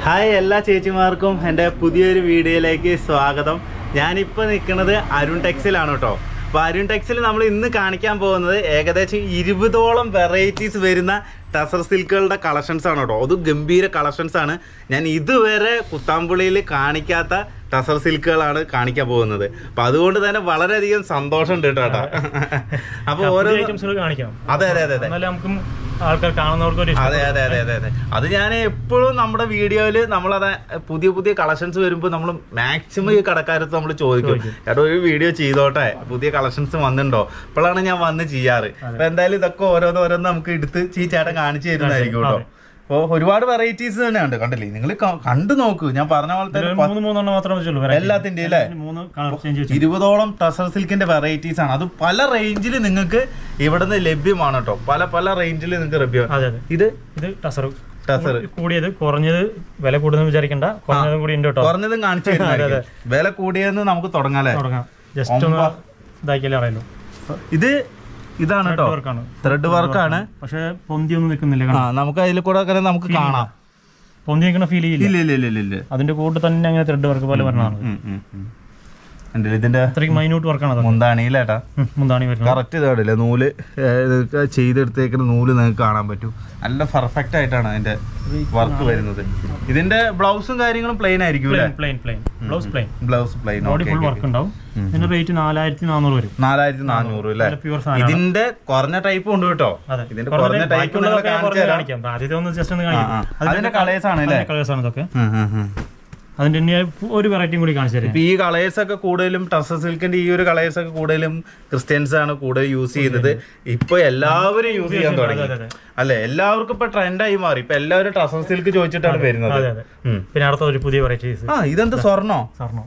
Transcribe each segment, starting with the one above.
Hi എല്ലാ ചേച്ചിമാർക്കും എൻ്റെ പുതിയൊരു വീഡിയോയിലേക്ക് സ്വാഗതം ഞാനിപ്പോൾ നിൽക്കുന്നത് അരുൺ ടെക്സിലാണ് കേട്ടോ അപ്പോൾ അരുൺ ടെക്സിൽ നമ്മൾ ഇന്ന് കാണിക്കാൻ പോകുന്നത് ഏകദേശം ഇരുപതോളം വെറൈറ്റീസ് വരുന്ന ടസർ സിൽക്കുകളുടെ കളക്ഷൻസ് ആണ് കേട്ടോ അത് ഗംഭീര കളക്ഷൻസ് ആണ് ഞാൻ ഇതുവരെ കുത്താമ്പുള്ളിയിൽ കാണിക്കാത്ത ടസർ സിൽക്കുകളാണ് കാണിക്കാൻ പോകുന്നത് അപ്പം അതുകൊണ്ട് തന്നെ വളരെയധികം സന്തോഷമുണ്ട് കേട്ടോ ചേട്ടാ അപ്പോൾ ഓരോ ഐറ്റംസുകൾ കാണിക്കാം അതെ അതെ അതെ അതെ എന്നാലും നമുക്കും ആൾക്കാർ കാണുന്നവർക്ക് ഒരു അതെ അതെ അതെ അതെ അതെ അത് ഞാൻ എപ്പോഴും നമ്മുടെ വീഡിയോയിൽ നമ്മളത് പുതിയ പുതിയ കളക്ഷൻസ് വരുമ്പോൾ നമ്മൾ മാക്സിമം ഈ കടക്കാരത്ത് നമ്മൾ ചോദിക്കും ചോദിക്കും. ചേട്ടാ ഒരു വീഡിയോ ചെയ്തോട്ടെ പുതിയ കളക്ഷൻസ് വന്നിട്ടുണ്ടോ ഇപ്പോഴാണ് ഞാൻ വന്ന് ചെയ്യാറ് അപ്പൊ എന്തായാലും ഇതൊക്കെ ഓരോന്ന് ഓരോന്ന് നമുക്ക് എടുത്ത് ഈ ചേട്ടൻ കാണിച്ചു തരുന്നതായിരിക്കും കേട്ടോ അതെ. അപ്പോൾ ഒരുപാട് വെറൈറ്റീസ് തന്നെയുണ്ട് കണ്ടില്ലേ നിങ്ങൾ കണ്ടു നോക്കൂ ഞാൻ പറഞ്ഞ പോലെ ഇതില് തന്നെ ഒരു പ- മൂന്ന് മൂന്നെണ്ണം മാത്രമേ വെച്ചുള്ളൂ variety. എല്ലാത്തിന്റെയും അല്ലേ? ഇതിന് മൂന്ന് കളർ ചേഞ്ച് വെച്ചു ഇരുപതോളം ടസർ സിൽക്കിന്റെ വെറൈറ്റീസ് ആണ് അത് പല റേഞ്ചിൽ നിങ്ങൾക്ക് ഇവിടുന്ന് ലഭ്യമാണ് കേട്ടോ പല പല റേഞ്ചിൽ നിങ്ങൾക്ക് ലഭ്യമാണ് അതെ അതെ ഇത് ഇത് ടസർ ടസർ കൂടിയത് കുറഞ്ഞത് വില കൂടുതൽ വിചാരിക്കണ്ട കുറഞ്ഞതും കൂടി ഉണ്ട് കേട്ടോ കുറഞ്ഞതും കാണിച്ചു തരുന്നതായിരിക്കും. വില കൂടിയെന്ന് നമുക്ക് തുടങ്ങാല്ലേ തുടങ്ങാം ജസ്റ്റ് ഒന്ന് ഒമ്പ. ഇതാക്കിയാലേ അറിയല്ലോ ഇത് ഇതാണ് കേട്ടോ വർക്കാണ് ത്രെഡ് വർക്കാണ് പക്ഷെ പൊന്തി ഒന്നും നിൽക്കുന്നില്ല ആ കാണാം നമുക്ക് അതിൽ കൂടെ ഒക്കെ നമുക്ക് കാണാം പൊന്തി നിൽക്കുന്ന ഫീൽ ചെയ്യില്ല ഇല്ല ഇല്ല ഇല്ല ഇല്ല ഇല്ല അതിന്റെ കൂട്ട് തന്നെ അങ്ങനെ ത്രെഡ് വർക്ക് പോലെ വരണതാണ് ഉം, ഉം, ഉം. ഉണ്ടല്ലേ ഇതിന്റെ അത്രയ്ക്ക് മൈന്യൂട്ട് വർക്കാണ് അത് മുന്താണിയിലേട്ടാ ഉം, മുന്താണി വരുന്നത് കറക്റ്റ് ഇതാടില്ലേ നൂല് ഏ, ഇതൊക്കെ ചെയ്തെടുത്തേക്കുന്ന നൂല് നിങ്ങൾക്ക് കാണാൻ പറ്റും നല്ല പെർഫെക്റ്റ് ആയിട്ടാണ് അതിന്റെ വർക്ക് വരുന്നത് ഇതിന്റെ ബ്ലൗസും കാര്യങ്ങളും പ്ലെയിൻ ആയിരിക്കും അല്ലേ plain plain blouse plain blouse plain body full work ഉണ്ടാവും ഇതിന്റെ റേറ്റ് നാലായിരത്തി നാനൂറ് വരും നാലായിരത്തി നാനൂറ് അല്ലേ പ്യൂർ സാധനം ഇതിന്റെ കുറഞ്ഞ ടൈപ്പ് ഉണ്ട് കേട്ടോ അതെ ഇതിന്റെ കുറഞ്ഞ ടൈപ്പ് നിങ്ങളെ കാണിച്ചു തരാം കാണിക്കാം ആദ്യത്തെ ഒന്ന് ജസ്റ്റ് ഒന്ന് ആ, ആ. കാണിക്കാം അതിന്റെ കളേഴ്സ് ആണ് അല്ലേ കളേഴ്സ് ആണ് ഇതൊക്കെ ഉം, ഉം, ഉം. അതിന്റെ ഇനി ഒരു വെറൈറ്റിയും കൂടി കാണിച്ചു തരാം ഇപ്പൊ ഈ കളേഴ്സ് ഒക്കെ കൂടുതലും ടസർ സിൽക്കിന്റെ ഈ ഒരു കളേഴ്സ് ഒക്കെ കൂടുതലും ക്രിസ്ത്യൻസ് ആണ് കൂടുതൽ യൂസ് ചെയ്യുന്നത് ഇപ്പൊ എല്ലാവരും യൂസ് ചെയ്യാൻ തുടങ്ങി അതെ, അതെ. അല്ലെ എല്ലാവർക്കും ഇപ്പൊ ട്രെൻഡായി മാറി ഇപ്പൊ എല്ലാവരും ടസർ സിൽക്ക് ചോദിച്ചിട്ടാണ് വരുന്നത് അതെ അതെ ഉം. പിന്നെ അടുത്ത ഒരു പുതിയ വെറൈറ്റീസ് ആ ഇതെന്ത് സ്വർണോ സ്വർണ്ണം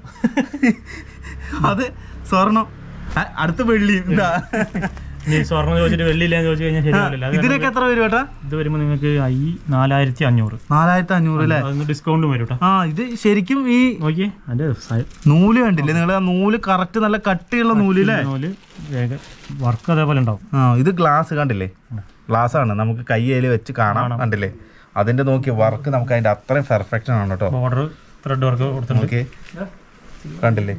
അത് സ്വർണം ആ, അടുത്ത വെള്ളി എന്താ ഇനി സ്വർണ്ണം ചോദിച്ചിട്ട് വെള്ളിയില്ലാന്ന് ചോദിച്ചു കഴിഞ്ഞാൽ ശരിയാവില്ല അത് ഇതിനൊക്കെ എത്ര വരും ഏട്ടാ ഇത് വരുമ്പോൾ നിങ്ങൾക്ക് ഐ നാലായിരത്തി അഞ്ഞൂറ് നാലായിരത്തി അഞ്ഞൂറ് അല്ലേ അതൊന്ന് ഡിസ്കൗണ്ടും വരും കേട്ടോ ആ ഇത് ശരിക്കും ഈ നോക്കിയേ അതിന്റെ സൈ- നൂല് കണ്ടില്ലേ നിങ്ങൾ ആ നൂല് കറക്റ്റ് നല്ല കട്ടിയുള്ള നൂല് അല്ലേ നൂല് വേഗ വർക്ക് അതേപോലെ ഉണ്ടാവും ആ ഇത് ഗ്ലാസ് കണ്ടില്ലേ ഗ്ലാസ് ആണ് നമുക്ക് കയ്യിൽ വെച്ച് കാണാം കണ്ടില്ലേ അതിന്റെ നോക്കി വർക്ക് നമുക്ക് അതിന്റെ അത്രയും പെർഫെക്ഷൻ ആണ് കേട്ടോ ബോർഡർ ത്രെഡ് വർക്ക് കൊടുത്തിട്ടുണ്ട് ഓക്കെ കണ്ടില്ലേ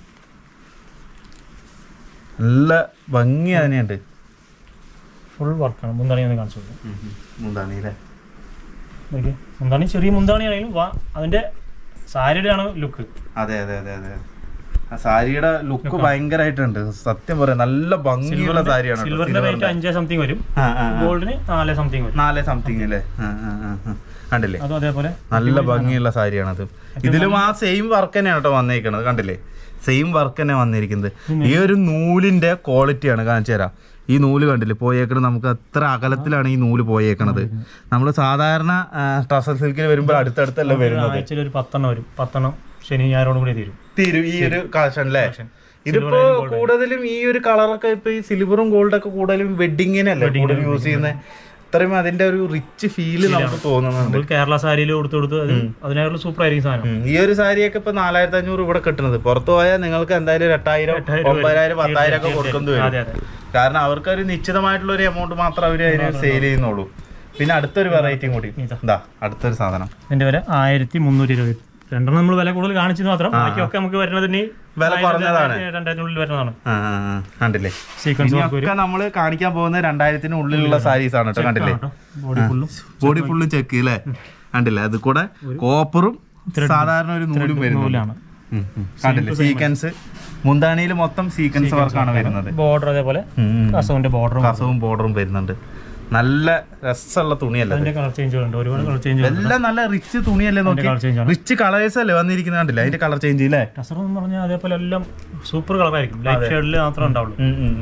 നല്ല ഭംഗി തന്നെയുണ്ട് ഫുൾ വർക്കാണ് മുന്താണി ഒന്ന് കാണിച്ചു കൊടുക്കും മുന്താണിയില്ലേ നോക്കിയേ മുന്താണി ചെറിയ മുന്താണി ആണെങ്കിലും വാ അതിന്റെ സാരിയുടെ ആണ് ലുക്ക് അതെ അതെ അതെ അതെ ആ സാരിയുടെ ലുക്ക് ഭയങ്കരമായിട്ടുണ്ട് സത്യം പറയാം നല്ല ഭംഗിയുള്ള സാരിയാണ് കേട്ടോ. സിൽവറിന്റെ റേറ്റ് സിൽവറിന്റെ. അഞ്ചേ സംതിങ് വരും ആ, ആ, ആ. ഗോൾഡിന് നാല് സംതിങ് വരും നാല് സംതിങ് അല്ലേ ആ, ആ, ആ, ആ. കണ്ടില്ലേ അതും അതേപോലെ നല്ല ഭംഗിയുള്ള സാരിയാണത് ഇതിലും ആ സെയിം വർക്ക് തന്നെയാണ് കേട്ടോ വന്നേക്കണത് കണ്ടില്ലേ സെയിം വർക്ക് തന്നെ വന്നിരിക്കുന്നത് ഈ ഒരു നൂലിന്റെ ക്വാളിറ്റിയാണ് കാണിച്ചു തരാം ഈ നൂല് കണ്ടില്ലേ പോയേക്കണത് നമുക്ക് അത്ര അകലത്തിലാണ് ഈ നൂല് പോയേക്കണത് നമ്മൾ സാധാരണ ടസർ സിൽക്കിൽ വരുമ്പോൾ അടുത്തടുത്തല്ല വരുന്നത് ആഴ്ചയിൽ ഒരു പത്തെണ്ണം വരും പത്തെണ്ണം ശനി ഞായറോട് കൂടി തീരും തീരും ഈ ഒരു കളക്ഷൻ അല്ലേ ഇതിപ്പോ കൂടുതലും ഈ ഒരു കളറൊക്കെ ഇപ്പൊ ഈ സിൽവറും ഗോൾഡ് ഒക്കെ കൂടുതലും വെഡിങ്ങിനല്ലേ കൂടുതൽ യൂസ് ചെയ്യുന്നത് ഇത്രയും അതിന്റെ ഒരു റിച്ച് ഫീല് നമുക്ക് തോന്നുന്നുണ്ട് നമ്മൾ കേരള സാരിയിൽ കൊടുത്തു കൊടുത്ത് അത് അതിനായിട്ടുള്ള സൂപ്പർ ആയിരിക്കും സാധനം ഉം. ഈ ഒരു സാരിയൊക്കെ ഇപ്പൊ നാലായിരത്തി അഞ്ഞൂറ് ഇവിടെ കിട്ടുന്നത് പുറത്തു പോയാൽ നിങ്ങൾക്ക് എന്തായാലും ഒരു എട്ടായിരം എട്ടായിരം ഒമ്പതിനായിരം പത്തായിരം ഒക്കെ കൊടുക്കേണ്ടി അതെ വരും അതെ കാരണം അവർക്ക് ഒരു നിശ്ചിതമായിട്ടുള്ള ഒരു എമൗണ്ട് മാത്രം അവർ അതിന് സെയിൽ ചെയ്യുന്നുള്ളൂ പിന്നെ അടുത്തൊരു വെറൈറ്റിയും കൂടി ഇതാ. എന്താ അടുത്തൊരു സാധനം ഇതിന്റെ വില ആയിരത്തി മുന്നൂറ്റി ഇരുപത് രണ്ടെണ്ണം നമ്മൾ വില കൂടുതൽ കാണിച്ചത് മാത്രം ബാക്കിയൊക്കെ നമുക്ക് വരുന്നത് ഇനി വില കുറഞ്ഞതാണ്. രണ്ടായിരത്തിനുള്ളിൽ വരുന്നതാണ് ആ, ആ, ആ. കണ്ടില്ലേ സീക്വൻസ് വർക്ക് ഒക്കെ നമ്മൾ കാണിക്കാൻ പോകുന്നത് രണ്ടായിരത്തിന് ഉള്ളിലുള്ള സാരീസ് ആണ് കേട്ടോ കണ്ടില്ലേ ബോഡി ഫുള്ളും ബോഡി ഫുള്ളും ചെക്ക് അല്ലേ കണ്ടില്ലേ അത് കൂടെ കോപ്പറും സാധാരണ ഒരു നൂലും വരുന്നുണ്ട് നൂലാണ് ഉം, ഉം. കണ്ടില്ലേ സീക്വൻസ് മുന്താണിയിൽ മൊത്തം സീക്വൻസ് വർക്കാണ് വരുന്നത് ബോർഡർ അതേപോലെ ഉം, ഉം. കസവിന്റെ ബോർഡറും കസവും ബോർഡറും വരുന്നുണ്ട് നല്ല രസമുള്ള തുണിയല്ലേ ഇത്? അതിന്റെ കളർ ചേഞ്ചുകളുണ്ട് ഒരുപാട് കളർ ചേഞ്ച് എല്ലാം നല്ല റിച്ച് തുണിയല്ലേ നോക്കി കളർ ചേഞ്ച് ആണ് റിച്ച് കളേഴ്സ് അല്ലേ വന്നിരിക്കുന്നത് കണ്ടില്ലേ അതിന്റെ കളർ ചേഞ്ച് ഇല്ലേ ടസർ എന്ന് പറഞ്ഞാൽ അതേപോലെ എല്ലാം സൂപ്പർ കളർ ആയിരിക്കും ലൈറ്റ് ഷെയ്ഡിൽ മാത്രമേ ഉണ്ടാവുള്ളൂ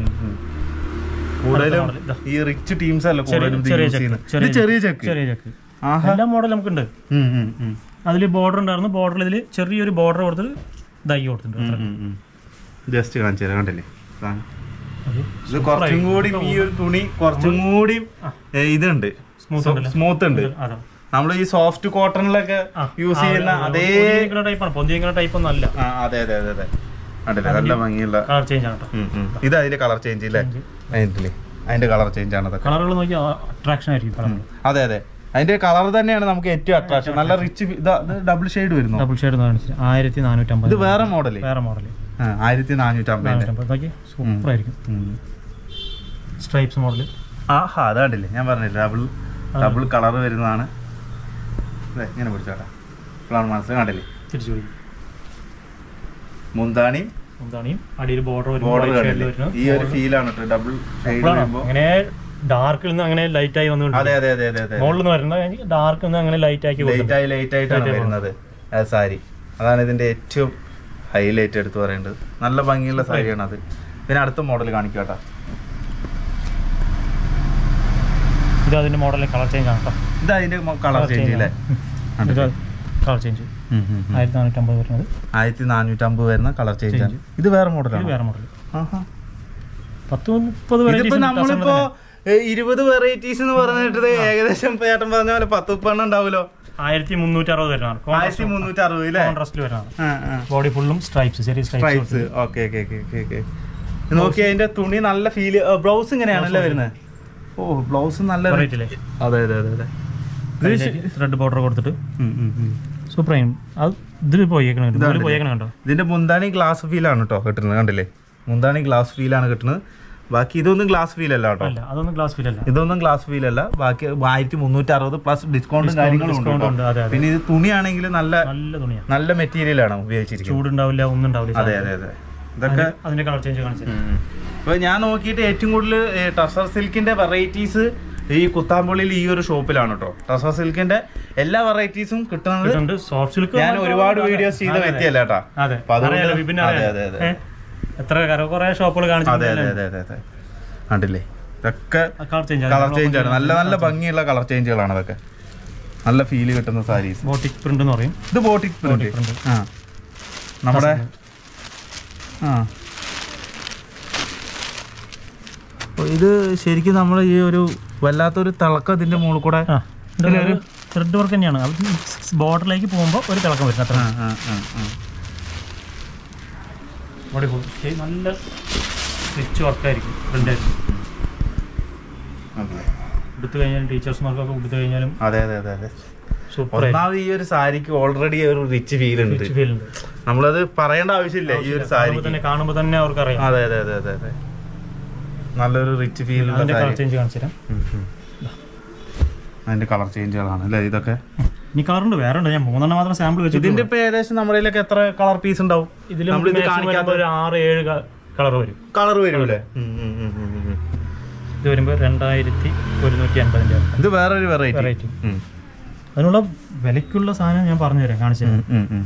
കൂടുതലും model ഇതാ. ഈ റിച്ച് ടീംസ് അല്ല കൂടുതലും ഇത് ചെറിയ use ചെക്ക് ചെയ്യുന്നത് ചെറിയ ഇത് ചെറിയ ചെക്ക് ചെറിയ ചെക്ക് ആഹാ എല്ലാ മോഡൽ നമുക്കുണ്ട് ഉം, ഉം, ഉം. അതിൽ ബോർഡർ ഉണ്ടായിരുന്നു ബോർഡറിൽ ഇതിൽ ചെറിയൊരു ബോർഡർ കൊടുത്തിട്ട് ദൈ കൊടുത്തിട്ടുണ്ട് ഉം, ഉം. ജസ്റ്റ് കാണിച്ചു തരാം കണ്ടില്ലേ ഇതാണ്. അത് ഇത് കുറച്ചും കൂടി ഈ ഒരു തുണി കുറച്ചും കൂടി ഏ, ഇതുണ്ട് സ്മൂത്ത് ഉണ്ടല്ലോ സ്മൂത്ത് ഉണ്ട് അതാ നമ്മൾ ഈ സോഫ്റ്റ് കോട്ടണിലൊക്കെ ആ, യൂസ് ചെയ്യുന്ന അതേ ടൈപ്പാണ് പൊന്തിക്കുന്ന ടൈപ്പ് ഒന്നും അല്ല ആ, അതെ അതെ അതെ അതെ കണ്ടില്ലേ നല്ല ഭംഗിയുള്ള കളർ ചേഞ്ച് ആണ് കേട്ടോ ഉം, ഉം. ഇത് അതിന്റെ കളർ ചേഞ്ച് ഇല്ലേ അതിന്റെ അതിന്റെ കളർ ചേഞ്ച് ആണ് അതൊക്കെ കളറുകൾ നോക്കി അട്രാക്ഷൻ ആയിരിക്കും കളർ അതെ അതെ അതിന്റെ കളർ തന്നെയാണ് നമുക്ക് ഏറ്റവും അട്രാക്ഷൻ നല്ല റിച്ച് ഇതാ ഡബിൾ ഷെയ്ഡ് വരുന്നു ഡബിൾ ഷെയ്ഡ് കാണിച്ചു ആയിരത്തി നാനൂറ്റമ്പത് ഇത് വേറെ മോഡല് വേറെ മോഡൽ ആയിരത്തി നാനൂറ്റമ്പതിന്റെ നാനൂറ്റമ്പത് നോക്കി സൂപ്പർ ആയിരിക്കും സ്ട്രൈപ്സ് മോഡൽ ആഹാ അതാണ്ടില്ലേ ഞാൻ പറഞ്ഞില്ല ഡബിൾ ഡബിൾ കളർ വരുന്നതാണ് ദേ, ഇങ്ങനെ പിടിച്ചോട്ടെ ഫ്ലവർ മനസ്സിൽ കണ്ടില്ലേ തിരിച്ചു പിടിക്കും മുന്താണി എന്താണിയും അടിയിൽ ബോർഡർ ബോർഡർ കണ്ടില്ലേ ഈ ഒരു ഫീലാണ് കേട്ടോ ഡബിൾ ഷെയ്ഡ് വരുമ്പോ അങ്ങനെ ഡാർക്കിൽ നിന്ന് അങ്ങനെ ലൈറ്റ് ആയി വന്നുകൊണ്ട് അതെ അതെ അതെ അതെ അതെ മുകളിൽ നിന്ന് വരുന്നത് ഡാർക്കിൽ നിന്ന് അങ്ങനെ ലൈറ്റ് ആക്കി ലേറ്റ് കൊടുക്കും ആയി ലേറ്റ് ആയിട്ടാണ് വരുന്നത് ആ സാരി അതാണ് ഇതിന്റെ ഏറ്റവും ഹൈലൈറ്റ് എടുത്ത് പറയേണ്ടത് നല്ല ഭംഗിയുള്ള സാരിയാണ് അത് പിന്നെ അടുത്ത മോഡൽ കാണിക്കാട്ടാ ഇത് അതിന്റെ മോഡലിൽ കളർ ചേഞ്ച് ആണ് കേട്ടോ ഇത് അതിന്റെ കളർ ചേഞ്ച് അല്ലേ ഇത് കളർ ചേഞ്ച് ആയിരത്തി നാനൂറ്റമ്പത് വരുന്നത് ആയിരത്തി നാനൂറ്റമ്പത് വരുന്ന കളർ ചേഞ്ച് ആണ് ഇത് വേറെ ഇത് മോഡലാണ് വേറെ മോഡൽ പത്ത് മുപ്പത് ഇതിപ്പോ varieties നമ്മളിപ്പോ ഏ, ഇരുപത് വെറൈറ്റീസ് എന്ന് പറഞ്ഞിട്ട് ഏകദേശം ഇപ്പൊ ചേട്ടൻ പറഞ്ഞ പോലെ പത്ത് മുപ്പെണ്ണം ഉണ്ടാവുമല്ലോ ആയിരത്തി മുന്നൂറ്റി അറുപത് വരുന്നതാണ് ആയിരത്തി മുന്നൂറ്റി അറുപത് അല്ലേ കോൺട്രാസ്റ്റിൽ വരുന്നതാണ് ബോഡി ഫുള്ളും സ്ട്രൈപ്സ് ചെറിയ stripes stripes okay okay okay okay okay നോക്കി അതിന്റെ തുണി നല്ല ഫീൽ ബ്ലൗസ് ഇങ്ങനെയാണല്ലേ വരുന്നത് ഓ ബ്ലൗസ് നല്ല വെറൈറ്റിയിലെ അതെ അതെ അതെ അതെ ത്രെഡ് ബോർഡർ കൊടുത്തിട്ട് ഉം, ഉം, ഉം. സൂപ്പർ ആയും അത് ഇതിൽ പോയേക്കണം ഇതിൽ ഇതാണ്ടില്ലേ? പോയേക്കണം കണ്ടോ ഇതിന്റെ മുന്താണി ഗ്ലാസ് ഫീലാണ് കേട്ടോ കിട്ടുന്നത് കണ്ടില്ലേ മുന്താണി ഗ്ലാസ് ഫീലാണ് കിട്ടുന്നത് ബാക്കി ഇതൊന്നും ഗ്ലാസ് ഫീൽ അല്ല കേട്ടോ അല്ല അതൊന്നും ഗ്ലാസ് ഫീൽ അല്ല ഇതൊന്നും ഗ്ലാസ് ഫീൽ അല്ല ബാക്കി ആയിരത്തി മുന്നൂറ്റി അറുപത് പ്ലസ് ഡിസ്കൗണ്ടും കാര്യങ്ങളും ഉണ്ട് ഡിസ്കൗണ്ട് ഉണ്ട് കേട്ടോ. അതെ അതെ പിന്നെ ഇത് തുണിയാണെങ്കിൽ നല്ല നല്ല തുണിയാണ് നല്ല മെറ്റീരിയൽ ആണ് ഉപയോഗിച്ചിരിക്കുന്നത് ചൂടുണ്ടാവില്ല ഒന്നും ഉണ്ടാവില്ല അതെ അതെ അതെ ഇതൊക്കെ അതിന്റെ കളർ ചേഞ്ച് കാണിച്ചു ഇപ്പൊ ഞാൻ നോക്കിയിട്ട് ഏറ്റവും കൂടുതൽ ടസർ സിൽക്കിന്റെ വെറൈറ്റീസ് ഈ കുത്താമ്പുള്ളിയിൽ ഈ ഒരു ഷോപ്പിലാണ് കേട്ടോ ടസർ സിൽക്കിന്റെ എല്ലാ വെറൈറ്റീസും കിട്ടുന്നത് ഇതുണ്ട് സോഫ്റ്റ് സിൽക്ക് ഞാൻ ഒരുപാട് വീഡിയോസ് ചെയ്ത വ്യക്തിയല്ല കേട്ടാ അതെ അപ്പൊ അതുകൊണ്ട് അറിയാലോ, വിപിൻ അതെ, അറിയാലോ. അതെ, അതെ. ഏ? എത്ര കര- കുറെ ഷോപ്പുകൾ അതെ കാണിച്ചു അതെ അതെ അതെ അതെ കണ്ടില്ലേ ഇതൊക്കെ കളർ ചേഞ്ച് കളർ ചേഞ്ച് ആണ് നല്ല നല്ല ഭംഗിയുള്ള കളർ ചേഞ്ചുകളാണ് ഇതൊക്കെ നല്ല ഫീല് കിട്ടുന്ന സാരീസ് ബോട്ടിക് പ്രിന്റ് എന്ന് പറയും ഇത് ബോട്ടിക് പ്രിന്റ് print. ആ നമ്മുടെ ആ അപ്പൊ ഇത് ശരിക്കും നമ്മൾ ഈ ഒരു വല്ലാത്തൊരു തിളക്കം ഇതിന്റെ മുകളിൽ കൂടെ ആ ഒരു ത്രെഡ് വർക്ക് തന്നെയാണ് അത് ബോർഡറിലേക്ക് പോകുമ്പോൾ ഒരു തിളക്കം വരുന്നത് അത്ര ആ, ആ, ആ, ആ. ബോഡി ഫുൾ നല്ല റിച്ച് വർക്കായിരിക്കും പ്രിന്റ് ആയിരിക്കും അതെ. എടുത്തു കഴിഞ്ഞാലും ടീച്ചേഴ്സ്മാർക്കൊക്കെ എടുത്തു കഴിഞ്ഞാലും അതെ അതെ അതെ അതെ സൂപ്പർ ഒന്നാമത് ഈ ഒരു സാരിക്ക് ഓൾറെഡി ഒരു റിച്ച് ഫീൽ ഉണ്ട് റിച്ച് ഫീൽ ഉണ്ട് നമ്മളത് പറയേണ്ട ആവശ്യമില്ല ഈ ഒരു സാരി കാണുമ്പോൾ തന്നെ കാണുമ്പോൾ തന്നെ അവർക്ക് അറിയാം അതെ അതെ അതെ അതെ അതെ നല്ലൊരു റിച്ച് ഫീൽ ഉള്ള അതിന്റെ കളർ സാരി ചേഞ്ച് കാണിച്ചു തരാം ഉം, ഉം. അതിന്റെ കളർ ചേഞ്ചുകളാണ് അല്ലേ ഇതൊക്കെ ഇനി കളറുണ്ട് വേറെ ഉണ്ട് ഞാൻ മൂന്നെണ്ണം മാത്രം സാമ്പിൾ വെച്ചിട്ട് ഇതിന്റെ ഇപ്പൊ ഏകദേശം നമ്മുടെ കയ്യിലൊക്കെ എത്ര കളർ പീസ് ഉണ്ടാവും ഇതിൽ നമ്മളിത് maximum കാണിക്കാത്ത വരുമ്പോൾ ഒരു ആറ് ഏഴ് കളർ വരും കളർ വരൂലേ ഇത് വരുമ്പോൾ രണ്ടായിരത്തി ഒരുന്നൂറ്റി അൻപതിൻ്റെ ഇത് വേറൊരു വെറൈറ്റി വെറൈറ്റി അതിനുള്ള വിലയ്ക്കുള്ള സാധനം ഞാൻ പറഞ്ഞു തരാം കാണിച്ചു തരാം